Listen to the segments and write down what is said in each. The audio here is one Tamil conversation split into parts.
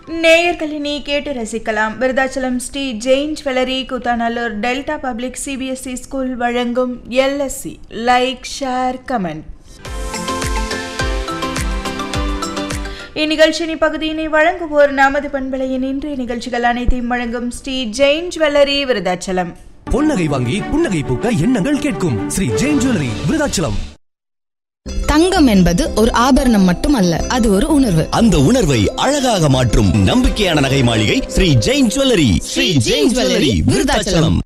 நேயர்களினி கேட்டு ரசிக்கலாம் Virudhachalam Sri Jain jewellery Koothanallur Delta public CBSE school வழங்கும் எல்எஸ்சி லைக் ஷேர் கமெண்ட் இந்நிகழ்ச்சியின் பகுதியினை வழங்குவோர் நமது பண்பலையின் இன்றைய நிகழ்ச்சிகள் அனைத்தையும் வழங்கும் ஸ்ரீ ஜெயின் ஜுவல்லரி விருதாச்சலம் பொன்னகை வாங்கி புன்னகை பூக்க எண்ணங்கள் கேட்கும் ஸ்ரீ ஜெயின் ஜுவல்லரி விருதாச்சலம் தங்கம் என்பது ஒரு ஆபரணம் மட்டுமல்ல அது ஒரு உணர்வு அந்த உணர்வை அழகாக மாற்றும் நம்பிக்கையான நகை மாளிகை ஸ்ரீ ஜெயின் ஜுவல்லரி ஸ்ரீ ஜெயின் ஜுவல்லரி விருதாச்சலம்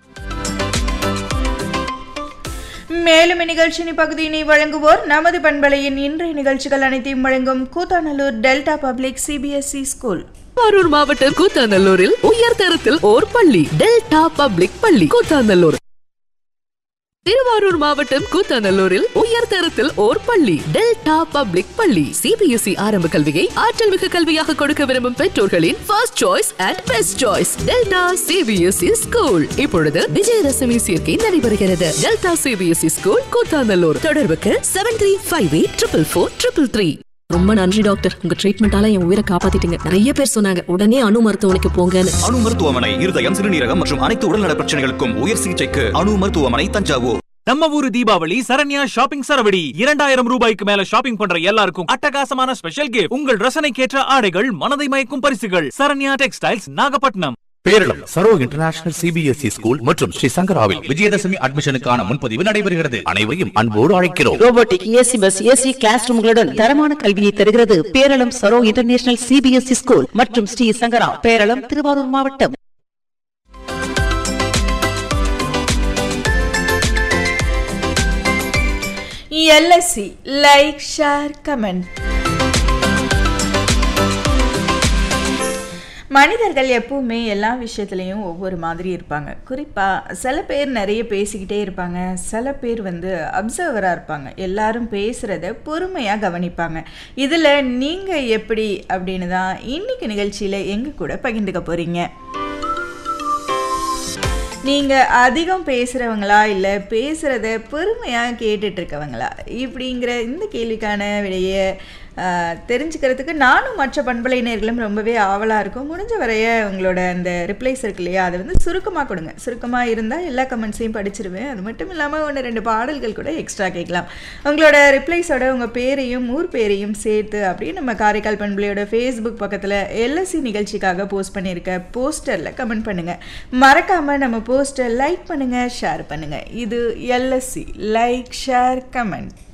மேலும் இந்நிகழ்ச்சியின் பகுதியினை வழங்குவோர் நமது பண்பலையின் இன்றைய நிகழ்ச்சிகள் அனைத்தையும் வழங்கும் Koothanallur Delta public CBSE school Tiruvarur மாவட்டம் கூத்தாநல்லூரில் உயர்தரத்தில் ஓர் பள்ளி டெல்டா பப்ளிக் பள்ளி கூத்தாநல்லூர் திருவாரூர் மாவட்டம் கூத்தாநல்லூரில் உயர்தரத்தில் ஓர் பள்ளி டெல்டா பப்ளிக் பள்ளி சிபிஎஸ்இ ஆரம்ப கல்வியை ஆற்றல் மிகு கல்வியாக கொடுக்க விரும்பும் பெற்றோர்களின் first choice and best choice Delta CBSE school இப்பொழுது விஜயதசமி சேர்க்கை நடைபெறுகிறது டெல்டா சிபிஎஸ்இ ஸ்கூல் கூத்தாநல்லூர் தொடர்புக்கு seven three five eight triple four triple three ரொம்ப நன்றி டாக்டர் உங்க ட்ரீட்மெண்டால என் உயிரை காப்பாத்திட்டீங்க நிறைய பேர் சொன்னாங்க உடனே அணு மருத்துவமனைக்கு போங்கன்னு அணு மருத்துவமனை இருதயம் சிறுநீரகம் மற்றும் அனைத்து உடல்நல பிரச்சனைகளுக்கும் உயர் சிகிச்சைக்கு அணு மருத்துவமனை தஞ்சாவூர் நம்ம ஊரு தீபாவளி சரண்யா ஷாப்பிங் சரவடி இரண்டாயிரம் ரூபாய்க்கு மேல ஷாப்பிங் பண்ற எல்லாருக்கும் அட்டகாசமான ஸ்பெஷல் கிஃப்ட் உங்கள் ரசனைக்கேற்ற ஆடைகள் மனதை மயக்கும் பரிசுகள் Saranya textiles Nagapattinam Peralam Saro international CBSE school மற்றும் ஸ்ரீ சங்கராவில் விஜயதசமி அட்மிஷனுக்கான முன்பதிவு நடைபெறுகிறது அனைவரையும் அன்போடு அழைக்கிறோம் robotic AC bus AC class ரூம்களுடன் தரமான கல்வியை தருகிறது Peralam Saro international CBSE school மற்றும் ஸ்ரீ சங்கரா பேரளம் திருவாரூர் மாவட்டம் எல்எஸ்சி லைக் ஷேர் கமெண்ட் மனிதர்கள் எப்பவுமே எல்லா விஷயத்துலேயும் ஒவ்வொரு மாதிரி இருப்பாங்க குறிப்பாக சில பேர் நிறைய பேசிக்கிட்டே இருப்பாங்க சில பேர் வந்து அப்சர்வராக இருப்பாங்க எல்லாரும் பேசுகிறத பொறுமையாக கவனிப்பாங்க இதில் நீங்கள் எப்படி அப்படின்னு தான் இன்னைக்கு நிகழ்ச்சியில் எங்கள் கூட பகிர்ந்துக்க போகிறீங்க நீங்கள் அதிகம் பேசுகிறவங்களா இல்லை பேசுகிறத பொறுமையாக கேட்டுட்ருக்கவங்களா இப்படிங்கிற இந்த கேள்விக்கான விடையை தெரிஞ்சுக்கிறதுக்கு நானும் மற்ற பண்பலையினர்களும் ரொம்பவே ஆவலாக இருக்கும் முடிஞ்ச வரைய உங்களோட அந்த ரிப்ளைஸ் இருக்கு இல்லையா அதை வந்து சுருக்கமாக கொடுங்க சுருக்கமாக இருந்தால் எல்லா கமெண்ட்ஸையும் படிச்சிருவேன் அது மட்டும் இல்லாமல் ஒன்று ரெண்டு பாடல்கள் கூட எக்ஸ்ட்ரா கேட்கலாம் உங்களோட ரிப்ளைஸோட உங்கள் பேரையும் ஊர் பேரையும் சேர்த்து அப்படியே நம்ம காரைக்கால் பண்பலையோட ஃபேஸ்புக் பக்கத்தில் எல்எஸ்சி நிகழ்ச்சிக்காக போஸ்ட் பண்ணியிருக்க போஸ்டரில் கமெண்ட் பண்ணுங்கள் மறக்காமல் நம்ம போஸ்டர் லைக் பண்ணுங்கள் ஷேர் பண்ணுங்கள் இது எல்எஸ்சி லைக் ஷேர் கமெண்ட்